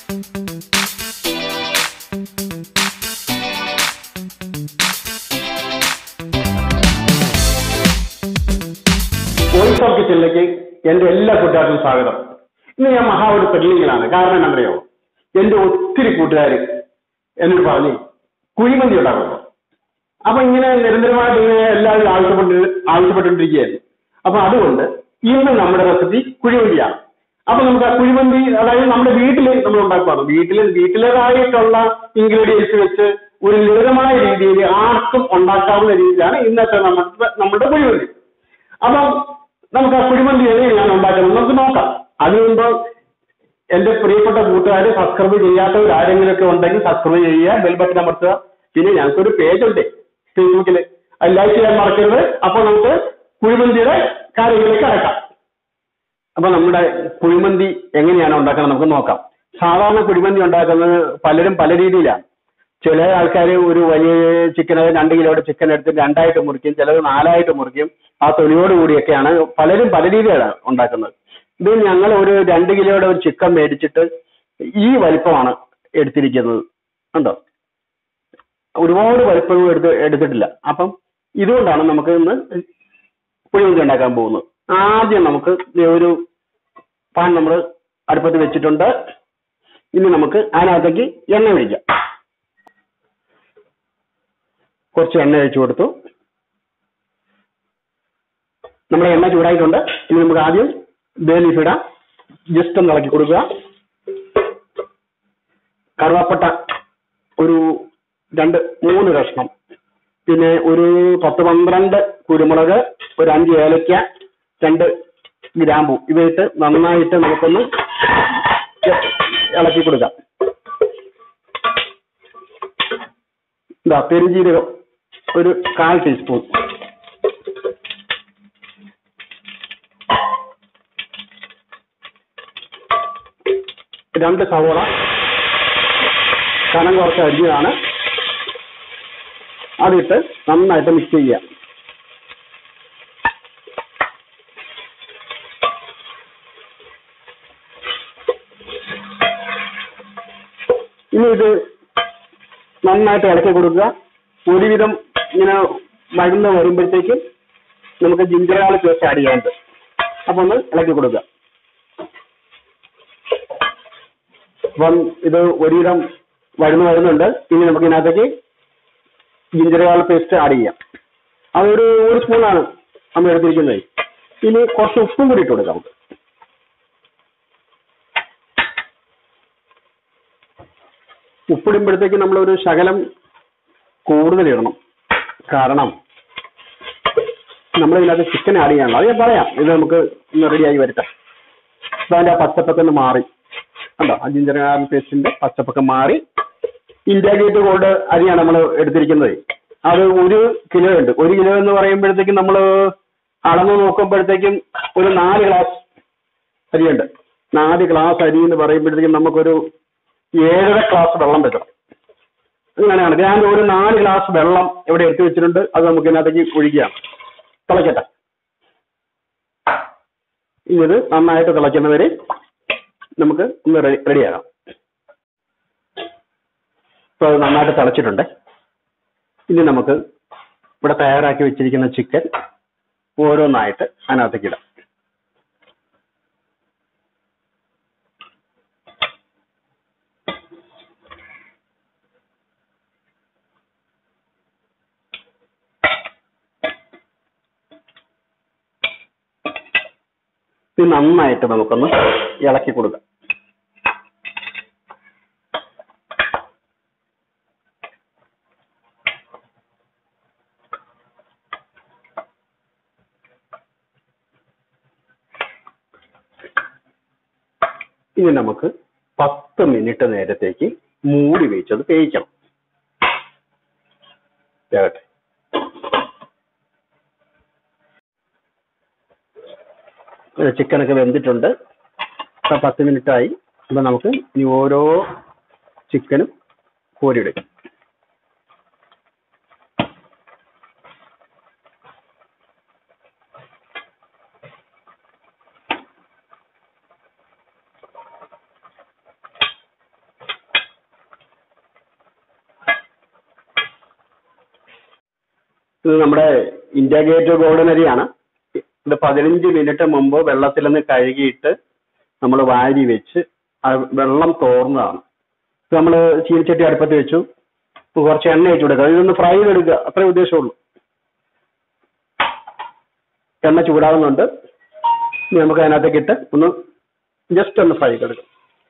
Voice of കിച്ചണിലേക്ക് എന്റെ എല്ലാ കൂട്ടുകാർക്കും സ്വാഗതം ഇന്ന് ഞാൻ മഹാ ഒരു പെഡ്ലിങ്ങിലാണ് കാരണം എന്നറിയോ എന്റെ ഒത്തിരി കൂട്ടുകാർ എന്നോട് പറഞ്ഞു കുഴിമന്തി ഉണ്ടാക്കുന്നു അപ്പൊ ഇങ്ങനെ നിരന്തരമായിട്ട് ഇങ്ങനെ എല്ലാവരും ആവശ്യപ്പെട്ട് ആവശ്യപ്പെട്ടുകൊണ്ടിരിക്കുകയായിരുന്നു അപ്പൊ അതുകൊണ്ട് ഇന്ന് നമ്മുടെ റെസിപ്പി കുഴിമന്തിയാണ് അപ്പൊ നമുക്ക് ആ കുഴിമന്തി അതായത് നമ്മുടെ വീട്ടിൽ നമ്മൾ ഉണ്ടാക്കുകയാണ് വീട്ടിൽ വീട്ടിലേതായിട്ടുള്ള ഇൻഗ്രീഡിയൻസ് വെച്ച് ഒരു ലളിതമായ രീതിയിൽ ആർക്കും ഉണ്ടാക്കാവുന്ന രീതിയിലാണ് ഇന്നത്തെ നമ്മുടെ നമ്മുടെ കുഴിമന്തി അപ്പം നമുക്ക് ആ കുഴിമന്തി എങ്ങനെയാണ് ഉണ്ടാക്കുന്നത് നമുക്ക് നോക്കാം അതിനു മുമ്പ് എന്റെ പ്രിയപ്പെട്ട കൂട്ടുകാർ സബ്സ്ക്രൈബ് ചെയ്യാത്തവർ ആരെങ്കിലുമൊക്കെ ഉണ്ടെങ്കിൽ സബ്സ്ക്രൈബ് ചെയ്യുക ബെൽ ബട്ടൺ അമർത്തുക പിന്നെ ഞങ്ങൾക്കൊരു പേജ് ഉണ്ട് ഫേസ്ബുക്കിൽ അത് ലൈക്ക് ചെയ്യാൻ മറക്കരുത് അപ്പോൾ നമുക്ക് കുഴിമന്തിയുടെ കാര്യങ്ങളിലേക്ക് അടക്കാം അപ്പൊ നമ്മുടെ കുഴിമന്തി എങ്ങനെയാണ് ഉണ്ടാക്കുന്നത് നമുക്ക് നോക്കാം സാധാരണ കുഴിമന്തി ഉണ്ടാക്കുന്നത് പലരും പല രീതിയിലാണ് ചില ആൾക്കാർ ഒരു വലിയ ചിക്കൻ രണ്ട് കിലോയുടെ ചിക്കൻ എടുത്തിട്ട് രണ്ടായിട്ട് മുറിക്കും ചിലത് നാലായിട്ട് മുറിക്കും ആ തൊലിയോട് കൂടിയൊക്കെയാണ് പലരും പല രീതിയിലാണ് ഉണ്ടാക്കുന്നത് ഇത് ഞങ്ങൾ ഒരു രണ്ട് കിലോയുടെ ഒരു ചിക്കൻ മേടിച്ചിട്ട് ഈ വലിപ്പമാണ് എടുത്തിരിക്കുന്നത് ഉണ്ടോ ഒരുപാട് വലിപ്പം എടുത്ത് എടുത്തിട്ടില്ല അപ്പം ഇതുകൊണ്ടാണ് നമുക്ക് ഇന്ന് കുഴിമന്തി ഉണ്ടാക്കാൻ പോകുന്നത് ആദ്യം നമുക്ക് ദേ ഒരു പാൻ നമ്മൾ അടുപ്പത്ത് വെച്ചിട്ടുണ്ട് ഇനി നമുക്ക് അതിനകത്തേക്ക് എണ്ണ ഒഴിക്കാം കുറച്ച് എണ്ണ ഒഴിച്ചു കൊടുത്തു നമ്മുടെ എണ്ണ ചൂടായിട്ടുണ്ട് ഇനി നമുക്ക് ആദ്യം ബേ ലീഫ് ഇടാം ജസ്റ്റ് ഒന്ന് ഇളക്കി കൊടുക്കുക കറുവാപ്പട്ട ഒരു രണ്ട് മൂന്ന് കഷ്ണം പിന്നെ ഒരു പത്ത് പന്ത്രണ്ട് കുരുമുളക് ഒരു അഞ്ച് ഏലക്ക രണ്ട് ഗ്രാമ്പു ഇവയിട്ട് നന്നായിട്ട് നമുക്കൊന്ന് ഇളക്കി കൊടുക്കാം ഇതാ പെരുജീരകം ഒരു കാൽ ടീസ്പൂൺ രണ്ട് സവോള കനം കുറച്ച് അരിഞ്ഞതാണ് അതിട്ട് നന്നായിട്ട് മിക്സ് ചെയ്യുക ഇനി ഇത് നന്നായിട്ട് ഇളക്കി കൊടുക്കുക ഒരുവിധം ഇങ്ങനെ മരുന്ന് വരുമ്പോഴത്തേക്കും നമുക്ക് ജിഞ്ചർ ഗാർലിക് പേസ്റ്റ് ആഡ് ചെയ്യാനുണ്ട് അപ്പൊ ഒന്ന് ഇളക്കി കൊടുക്കുക അപ്പം ഇത് ഒരുവിധം വഴന്ന് വരുന്നുണ്ട് ഇനി നമുക്ക് ഇതിനകത്തേക്ക് ജിഞ്ചർ ഗാർലിക് പേസ്റ്റ് ആഡ് ചെയ്യാം അതൊരു ഒരു സ്പൂണാണ് നമ്മൾ എടുത്തിരിക്കുന്നത് ഇനി കുറച്ച് ഉപ്പും കൂടി ഇട്ട് കൊടുക്കാം നമുക്ക് ഉപ്പിടുമ്പോഴത്തേക്ക് നമ്മളൊരു ശകലം കൂടുതൽ ഇടണം കാരണം നമ്മൾ ഇതിനകത്ത് ചിക്കൻ ആഡ് ചെയ്യാനുള്ളത് അത് ഞാൻ പറയാം ഇത് നമുക്ക് ഒന്ന് റെഡിയായി വരട്ടെ അപ്പൊ അതിന്റെ ആ പച്ചപ്പൊക്കെ മാറി കണ്ടോ ആ ജിഞ്ചർ ഗാർലിക് പേസ്റ്റിന്റെ പച്ചപ്പൊക്കെ മാറി ഇന്ത്യ ഗേറ്റ് ഗോൾഡ് അരിയാണ് നമ്മൾ എടുത്തിരിക്കുന്നത് അത് ഒരു കിലോ ഉണ്ട് ഒരു കിലോ എന്ന് പറയുമ്പോഴത്തേക്കും നമ്മൾ അളന്ന് നോക്കുമ്പോഴത്തേക്കും ഒരു നാല് ഗ്ലാസ് അരിയുണ്ട് നാല് ഗ്ലാസ് അരി എന്ന് പറയുമ്പോഴത്തേക്കും നമുക്കൊരു ഏഴര ഗ്ലാസ് വെള്ളം വെക്കണം അങ്ങനെയാണ് ഞാൻ ഒരു നാല് ഗ്ലാസ് വെള്ളം ഇവിടെ എടുത്തു വെച്ചിട്ടുണ്ട് അത് നമുക്ക് ഇതിനകത്തേക്ക് ഒഴിക്കുകയാണ് തിളക്കട്ടെ ഇനി ഇത് നന്നായിട്ട് തിളയ്ക്കുന്നവരെ നമുക്ക് ഒന്ന് റെഡി റെഡിയാകാം ഇപ്പോൾ അത് നന്നായിട്ട് തിളച്ചിട്ടുണ്ട് ഇനി നമുക്ക് ഇവിടെ തയ്യാറാക്കി വെച്ചിരിക്കുന്ന ചിക്കൻ ഓരോന്നായിട്ട് അതിനകത്തേക്ക് ഇടാം ഇത് നന്നായിട്ട് നമുക്കൊന്ന് ഇളക്കി കൊടുക്കാം ഇനി നമുക്ക് പത്ത് മിനിറ്റ് നേരത്തേക്ക് മൂടി വെച്ചത് വേവിക്കണം വേകട്ടെ ചിക്കനൊക്കെ വെന്തിട്ടുണ്ട് ഇപ്പൊ പത്ത് മിനിറ്റ് ആയി അപ്പൊ നമുക്ക് ഇനി ഓരോ ചിക്കനും കോരിയെടുക്കാം ഇത് നമ്മുടെ ഇന്ത്യ ഗേറ്റ് ഗോൾഡൻ അരിയാണ് ഇത് പതിനഞ്ച് മിനിറ്റ് മുമ്പ് വെള്ളത്തിൽ നിന്ന് കഴുകിയിട്ട് നമ്മൾ വാരി വെച്ച് ആ വെള്ളം തോർന്നതാണ് ഇത് നമ്മൾ ചീനിച്ചട്ടി അടുപ്പത്ത് വെച്ചു ഇപ്പൊ കുറച്ച് എണ്ണ വെച്ച് കൊടുക്കുക ഇതൊന്ന് ഫ്രൈ ചെയ്തെടുക്കുക അത്രേ ഉദ്ദേശമുള്ളൂ എണ്ണ ചൂടാകുന്നുണ്ട് ഇനി നമുക്ക് അതിനകത്തേക്ക് ഇട്ട് ഒന്ന് ജസ്റ്റ് ഒന്ന് ഫ്രൈ ചെയ്തെടുക്കാം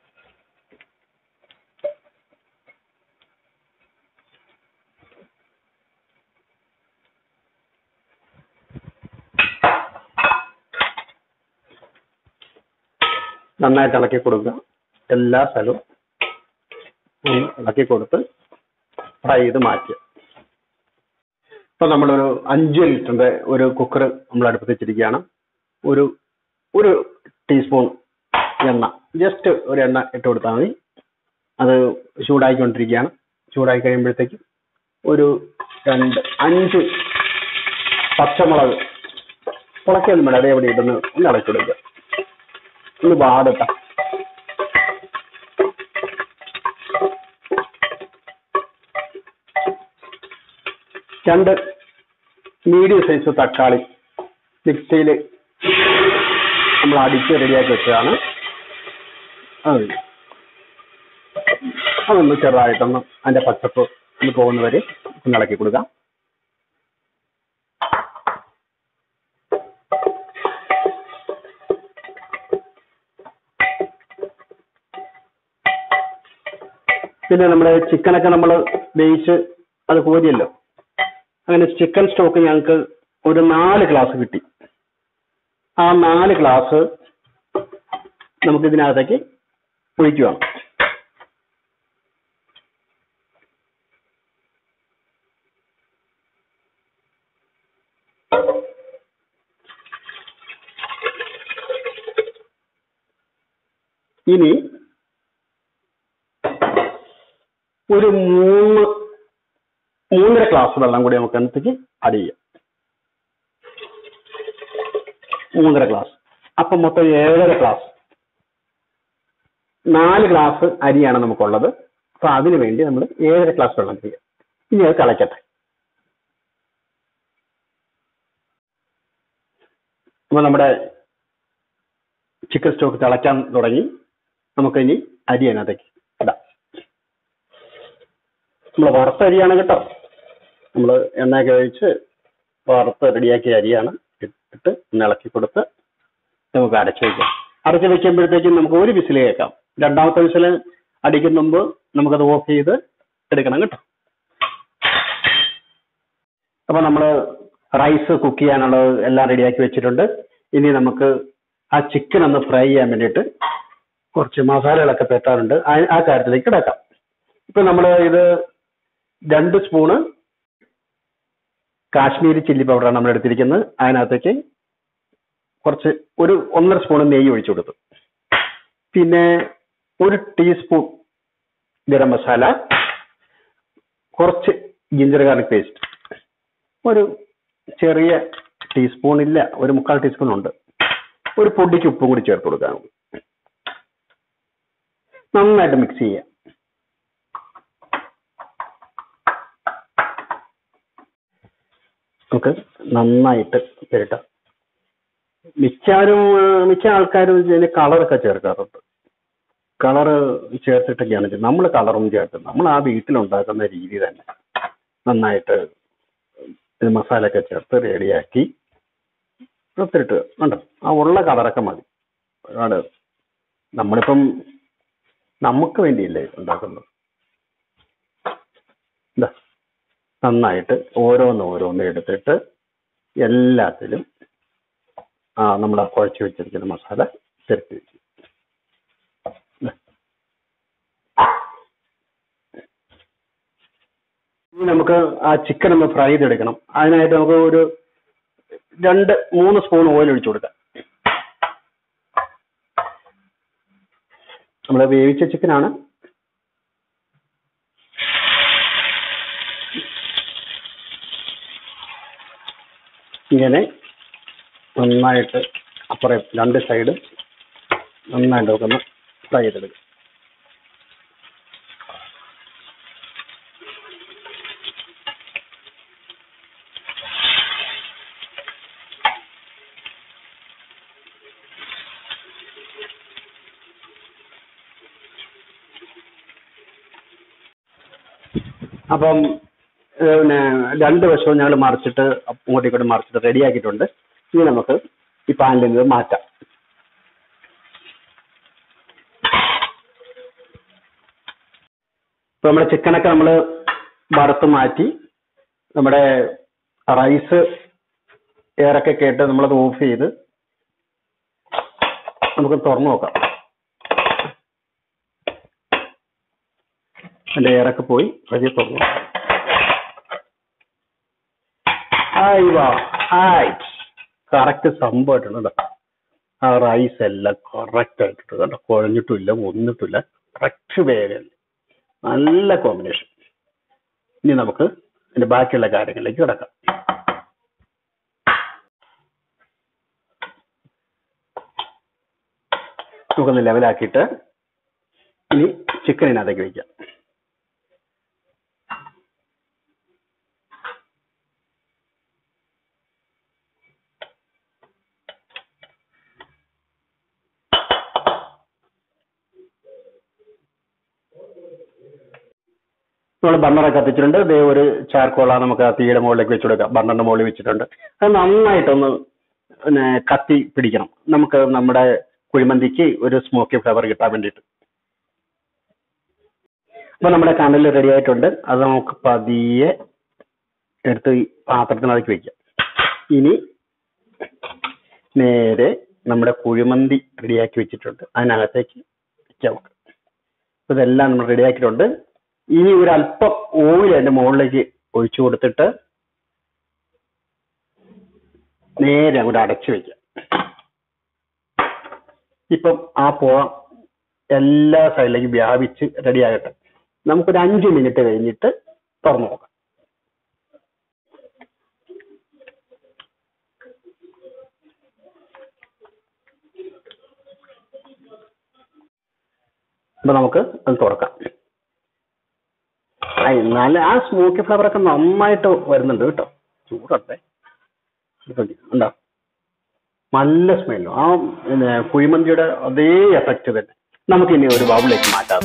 നന്നായിട്ട് ഇളക്കി കൊടുക്കുക എല്ലാ സ്ഥലവും ഒന്ന് ഇളക്കി കൊടുത്ത് ഫ്രൈ ചെയ്ത് മാറ്റുക ഇപ്പൊ നമ്മളൊരു അഞ്ച് ലിറ്ററിന്റെ ഒരു കുക്കർ നമ്മൾ അടുപ്പത്ത് വെച്ചിരിക്കുകയാണ് ഒരു ഒരു ടീസ്പൂൺ എണ്ണ ജസ്റ്റ് ഒരു എണ്ണ ഇട്ട് കൊടുത്താൽ മതി അത് ചൂടായിക്കൊണ്ടിരിക്കുകയാണ് ചൂടായി കഴിയുമ്പോഴത്തേക്കും ഒരു രണ്ട് അഞ്ച് പച്ചമുളക് ഉളക്കൊന്നും വേണ്ട അതേ എവിടെ ഇടുന്ന് ഒന്ന് ഇളക്കി കൊടുക്കുക ഒന്ന് വാടട്ട രണ്ട് മീഡിയം സൈസ് തക്കാളി മിക്സിയിൽ നമ്മൾ അടിച്ച് റെഡിയാക്കി വെച്ചതാണ് അത് അതൊന്ന് ചെറുതായിട്ടൊന്ന് അതിന്റെ പച്ചപ്പ് ഒന്ന് പോകുന്നവരെ ഒന്ന് ഇളക്കി കൊടുക്കാം പിന്നെ നമ്മുടെ ചിക്കനൊക്കെ നമ്മൾ വേവിച്ച് അത് കോരിയല്ലോ അങ്ങനെ ചിക്കൻ സ്റ്റോക്ക് ഞങ്ങൾക്ക് ഒരു നാല് ഗ്ലാസ് കിട്ടി ആ നാല് ഗ്ലാസ് നമുക്ക് ഇതിനകത്തേക്ക് ഒഴിക്കുകയാണ് ഇനി ഒരു മൂന്ന് മൂന്നര ഗ്ലാസ് വെള്ളം കൂടി നമുക്ക് അതിനകത്തേക്ക് ആഡ് ചെയ്യാം മൂന്നര ഗ്ലാസ് അപ്പൊ മൊത്തം ഏഴര ഗ്ലാസ് നാല് ഗ്ലാസ് അരിയാണ് നമുക്കുള്ളത് അപ്പൊ അതിനു വേണ്ടി നമ്മൾ ഏഴര ഗ്ലാസ് വെള്ളം ചെയ്യാം ഇനി അത് തിളയ്ക്കട്ടെ അപ്പൊ നമ്മുടെ ചിക്കൻ സ്റ്റോക്ക് തിളയ്ക്കാൻ തുടങ്ങി നമുക്കിനി അരി അതിനകത്തേക്ക് ഇടാം നമ്മൾ വറുത്ത അരിയാണ് കേട്ടോ നമ്മൾ എണ്ണയൊക്കെ ഒഴിച്ച് വറുത്ത് റെഡിയാക്കിയ അരിയാണ് ഇട്ടിട്ട് ഒന്ന് ഇളക്കി കൊടുത്ത് നമുക്ക് അടച്ചു വയ്ക്കാം അടച്ചു വെക്കുമ്പോഴത്തേക്കും നമുക്ക് ഒരു വിസിൽ കേൾക്കാം രണ്ടാമത്തെ വിസിൽ അടിക്കുന്ന മുമ്പ് നമുക്കത് ഓഫ് ചെയ്ത് എടുക്കണം കേട്ടോ അപ്പൊ നമ്മൾ റൈസ് കുക്ക് ചെയ്യാനുള്ളത് എല്ലാം റെഡിയാക്കി വെച്ചിട്ടുണ്ട് ഇനി നമുക്ക് ആ ചിക്കൻ ഒന്ന് ഫ്രൈ ചെയ്യാൻ വേണ്ടിയിട്ട് കുറച്ച് മസാലകളൊക്കെ പെട്ടാറുണ്ട് ആ- ആ കാര്യത്തിലേക്ക് കിടക്കാം ഇപ്പൊ നമ്മൾ ഇത് രണ്ട് സ്പൂണ് കാശ്മീരി ചില്ലി പൗഡറാണ് നമ്മൾ എടുത്തിരിക്കുന്നത് അതിനകത്തേക്ക് കുറച്ച് ഒരു ഒന്നര സ്പൂൺ നെയ്യ് ഒഴിച്ചു കൊടുത്തു പിന്നെ ഒരു ടീസ്പൂൺ ഗരം മസാല കുറച്ച് ജിഞ്ചർ ഗാർലിക് പേസ്റ്റ് ഒരു ചെറിയ ടീസ്പൂൺ ഇല്ല ഒരു മുക്കാൽ ടീസ്പൂൺ ഉണ്ട് ഒരു പൊടിക്ക് ഉപ്പും കൂടി ചേർത്ത് കൊടുക്കാം നമുക്ക്. നന്നായിട്ട് മിക്സ് ചെയ്യാം നമുക്ക് നന്നായിട്ട് പുരട്ടാം മിക്കാരും ആ, മിക്ക ആൾക്കാരും ഇതിന് കളറൊക്കെ ചേർക്കാറുണ്ട് കളറ് ചേർത്തിട്ടൊക്കെയാണ് ചെയ്യുന്നത് നമ്മൾ കളറൊന്നും ചേർത്ത് നമ്മൾ ആ വീട്ടിലുണ്ടാക്കുന്ന രീതി തന്നെ നന്നായിട്ട് ഇത് മസാലയൊക്കെ ചേർത്ത് റെഡിയാക്കി ഒത്തിരിട്ട് കണ്ടോ ആ ഉള്ള കളറൊക്കെ മതി ഒരുപാട് നമ്മളിപ്പം നമുക്ക് വേണ്ടിയല്ലേ ഉണ്ടാക്കുന്നത് ഇതാ നന്നായിട്ട് ഓരോന്ന് ഓരോന്ന് എടുത്തിട്ട് എല്ലാത്തിലും ആ നമ്മൾ ആ കുഴച്ച് വെച്ചിരിക്കുന്ന മസാല ചേർത്ത് വെച്ചു ദാ. ഇനി നമുക്ക് ആ ചിക്കൻ ഒന്ന് ഫ്രൈ ചെയ്തെടുക്കണം അതിനായിട്ട് നമുക്ക് ഒരു രണ്ട് മൂന്ന് സ്പൂൺ ഓയിൽ ഒഴിച്ചു കൊടുക്കാം നമ്മൾ വേവിച്ച ചിക്കനാണ് ഇങ്ങനെ നന്നായിട്ട് അപ്പുറം രണ്ട് സൈഡ് നന്നായിട്ട് നമുക്കൊന്ന് ഫ്രൈ ചെയ്തെടുക്കും അപ്പം ഏഹ് പിന്നെ രണ്ട് വശവും ഞങ്ങൾ മറിച്ചിട്ട് അങ്ങോട്ടും ഇങ്ങോട്ടും മറിച്ചിട്ട് റെഡിയാക്കിയിട്ടുണ്ട് ഇനി നമുക്ക് ഈ പാനിൽ നിന്ന് മാറ്റാം ഇപ്പൊ നമ്മുടെ ചിക്കനൊക്കെ നമ്മൾ വറുത്ത് മാറ്റി നമ്മുടെ റൈസ് എയറൊക്കെ കേട്ട് നമ്മളത് ഓഫ് ചെയ്ത് നമുക്ക് തുറന്നു നോക്കാം അതിന്റെ എയറൊക്കെ പോയി വലിയ തുറന്നു നോക്കാം ഹായ് വാ ഹായ് കറക്റ്റ് സംഭവമായിട്ടുണ്ട് കേട്ടോ ആ റൈസ് എല്ലാം കറക്റ്റ് ആയിട്ടുണ്ട് കേട്ടോ കുഴഞ്ഞിട്ടില്ല ഒന്നിട്ടില്ല കറക്റ്റ് വേഗം നല്ല കോമ്പിനേഷൻ ഇനി നമുക്ക് ഇതിന്റെ ബാക്കിയുള്ള കാര്യങ്ങളിലേക്ക് കിടക്കാം നമുക്കൊന്ന് ലെവലാക്കിയിട്ട് ഇനി ചിക്കനിനകത്തേക്ക് വയ്ക്കാം നമ്മൾ ബർണറൊക്കെ കത്തിച്ചിട്ടുണ്ട് ഇതേ ഒരു ചാർക്കോള നമുക്ക് ആ തീയുടെ മുകളിലേക്ക് വെച്ച് കൊടുക്കാം ബർണറിന്റെ മുകളിൽ വെച്ചിട്ടുണ്ട് അത് നന്നായിട്ടൊന്ന് പിന്നെ കത്തി പിടിക്കണം നമുക്ക് നമ്മുടെ കുഴിമന്തിക്ക് ഒരു സ്മോക്കി ഫ്ലേവർ കിട്ടാൻ വേണ്ടിയിട്ട് അപ്പൊ നമ്മുടെ കനൽ റെഡി ആയിട്ടുണ്ട് അത് നമുക്ക് പതിയെ എടുത്ത് ഈ പാത്രത്തിനകത്തേക്ക് വെക്കാം ഇനി നേരെ നമ്മുടെ കുഴിമന്തി റെഡിയാക്കി വെച്ചിട്ടുണ്ട് അതിനകത്തേക്ക് വെക്കാം നമുക്ക് അപ്പൊ ഇതെല്ലാം നമ്മൾ റെഡിയാക്കിയിട്ടുണ്ട് ഇനി ഒരു അല്പം ഓയിൽ അതിന്റെ മുകളിലേക്ക് ഒഴിച്ചു കൊടുത്തിട്ട് നേരെ അങ്ങോട്ട് അടച്ചു വെക്കാം ഇപ്പം ആ പുക എല്ലാ സൈഡിലേക്കും വ്യാപിച്ച് റെഡിയാകട്ടെ നമുക്കൊരു അഞ്ച് മിനിറ്റ് കഴിഞ്ഞിട്ട് തുറന്നു നോക്കാം അപ്പൊ നമുക്ക് അത് തുറക്കാം ആ, എന്നാലും ആ സ്മോക്കി ഫ്ലേവർ ഒക്കെ നന്നായിട്ട് വരുന്നുണ്ട് കേട്ടോ ചൂടട്ടെ ഇപ്പൊ ഉണ്ടോ നല്ല സ്മെല്ലും ആ പിന്നെ കുഴിമന്തിയുടെ അതേ എഫക്റ്റ് തന്നെ നമുക്ക് ഇനി ഒരു ബൗളിലേക്ക് മാറ്റാം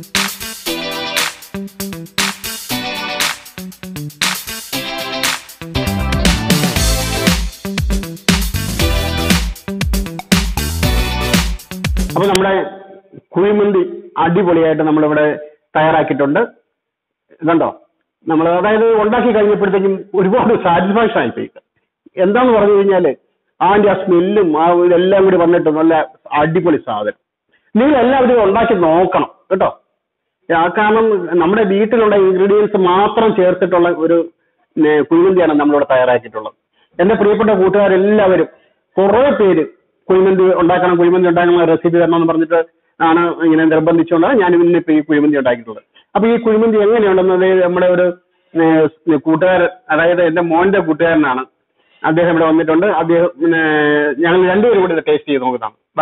അപ്പൊ നമ്മുടെ കുഴിമന്തി അടിപൊളിയായിട്ട് നമ്മളിവിടെ തയ്യാറാക്കിയിട്ടുണ്ട് ഇതുണ്ടോ നമ്മൾ അതായത് ഉണ്ടാക്കി കഴിഞ്ഞപ്പോഴത്തേക്കും ഒരുപാട് സാറ്റിസ്ഫാക്ഷൻ ആയിപ്പോയി എന്താന്ന് പറഞ്ഞു കഴിഞ്ഞാല് അതിന്റെ ആ സ്മെല്ലും ആ ഇതെല്ലാം കൂടി വന്നിട്ട് നല്ല അടിപൊളി സാധനം നിങ്ങൾ എല്ലാവരും ഇത് ഉണ്ടാക്കി നോക്കണം കേട്ടോ ആ കാരണം നമ്മുടെ വീട്ടിലുള്ള ഇൻഗ്രീഡിയൻസ് മാത്രം ചേർത്തിട്ടുള്ള ഒരു പിന്നെ, കുഴിമന്തിയാണ് നമ്മളിവിടെ തയ്യാറാക്കിയിട്ടുള്ളത് എന്റെ പ്രിയപ്പെട്ട കൂട്ടുകാരെല്ലാവരും കുറെ പേര് കുഴിമന്തി ഉണ്ടാക്കണം കുഴിമന്തി ഉണ്ടാക്കണം റെസിപ്പി തരണം എന്ന് പറഞ്ഞിട്ട് ആണ് ഇങ്ങനെ നിർബന്ധിച്ചുകൊണ്ട് ഞാൻ ഇന്നിപ്പോ ഈ കുഴിമന്തി ഉണ്ടാക്കിയിട്ടുള്ളത് അപ്പൊ ഈ കുഴിമന്തി എങ്ങനെയുണ്ടെന്നത് നമ്മുടെ ഒരു ഏഹ്, കൂട്ടുകാരൻ അതായത് എന്റെ മോന്റെ കൂട്ടുകാരനാണ് അദ്ദേഹം ഇവിടെ വന്നിട്ടുണ്ട് അദ്ദേഹം പിന്നെ ഞങ്ങൾ രണ്ടുപേരും കൂടി ടേസ്റ്റ് ചെയ്ത് നോക്കുന്നതാണ് വാ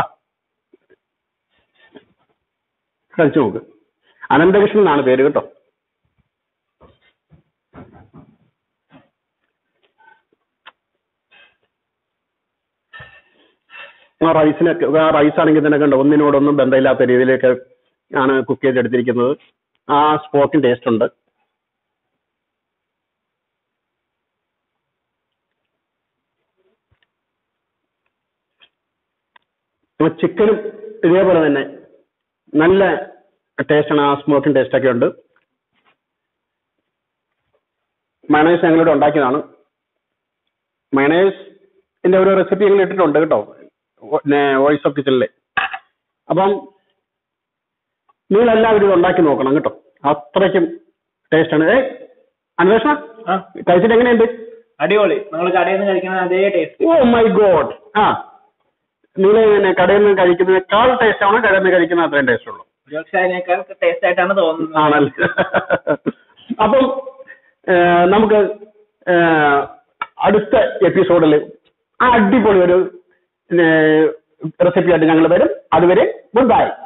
കഴിച്ചു നോക്ക് അനന്തകൃഷ്ണൻ എന്നാണ് പേര് കേട്ടോ ആ റൈസിനൊക്കെ ആ റൈസ് ആണെങ്കിൽ തന്നെ കണ്ടോ ഒന്നിനോടൊന്നും ബന്ധമില്ലാത്ത രീതിയിലേക്ക് ആണ് കുക്ക് ചെയ്തെടുത്തിരിക്കുന്നത് ആ സ്പോക്കിൻ ടേസ്റ്റ് ഉണ്ട് ചിക്കനും ഇതേപോലെ തന്നെ നല്ല ടേസ്റ്റാണ് ആ സ്മോക്കിൻ ടേസ്റ്റ് ഒക്കെ ഉണ്ട് മയണൈസ് ഞങ്ങളിവിടെ ഉണ്ടാക്കിയതാണ് മയണൈസിന്റെ ഒരു റെസിപ്പി ഞങ്ങൾ ഇട്ടിട്ടുണ്ട് കേട്ടോ വോയിസ് ഓഫ് കിച്ചണിലെ അപ്പം നിങ്ങൾ എല്ലാവരും ഇത് ഉണ്ടാക്കി നോക്കണം കേട്ടോ അത്രയ്ക്കും ടേസ്റ്റ് ആണ് ഏ അന്വേഷണ ആ കഴിച്ചിട്ട് എങ്ങനെയുണ്ട് അടിപൊളി നമ്മൾ കടയിൽ നിന്ന് കഴിക്കുന്ന അതേ ടേസ്റ്റ് ഓ മൈ ഗോഡ് ആ നിങ്ങൾ ഇങ്ങനെ കടയിൽ നിന്ന് കഴിക്കുന്നതിനേക്കാൾ ടേസ്റ്റ് ആണോ കടയിൽ നിന്ന് കഴിക്കുന്ന അത്രയും ടേസ്റ്റ് ഉള്ളൂ ഒരുപക്ഷെ അതിനേക്കാൾ ടേസ്റ്റ് ആയിട്ടാണ് തോന്നുന്നത് ആണല്ലേ അപ്പം ഏർ, നമുക്ക് ഏർ, അടുത്ത എപ്പിസോഡിൽ അടിപൊളി ഒരു റെസിപ്പി ആയിട്ട് ഞങ്ങൾ വരും അതുവരെ ഗുഡ് ബൈ